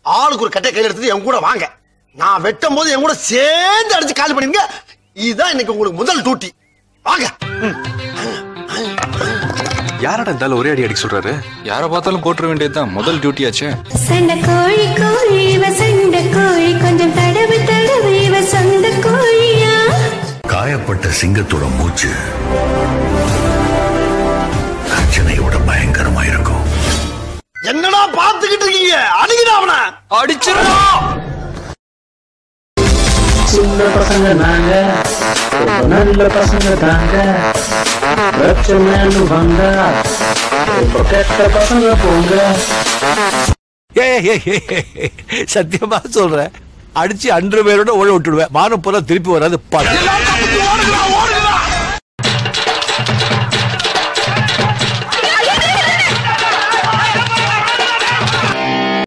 ஆளுக்கு ஒரு கட்டை கையில எடுத்துட்டு என் கூட வாங்க நான் வெட்டும் போது என் கூட சேர்ந்து அடிச்சு காலி பண்ணிருங்க இதுதான் இன்னைக்கு உங்களுக்கு முதல் டியூட்டி வாங்க யாரடா இருந்தாலும் ஒரே அடி அடிக்க சொல்றாரு யாரை பார்த்தாலும் போட்டுற வேண்டியதுதான் முதல் டியூட்டி ஆச்சே சண்டை கோழி கோழி இவ சண்டை கோழி கொஞ்சம் தடவி தடவி இவ சொந்த கோழியா காயப்பட்ட சிங்கத்தோட மூச்சு கர்ஜனையோட பயங்கரமா இருக்கும் என்னடா பாத்துக்கிட்டு இருக்கீங்க அடிக்கடா அவன அடிச்சிடலாம் சின்ன பசங்க நாங்க ரொம்ப நல்ல பசங்க தாங்க பிரச்சனைன்னு வந்தா ரொம்ப கெட்ட பசங்க போங்க சத்தியமா சொல்றேன் அடிச்சு அன்று பேரோட ஓட விட்டுடுவேன் மானம் போல திருப்பி வராது பாரு எல்லாரும் தப்பிச்சு ஓடுங்கடா,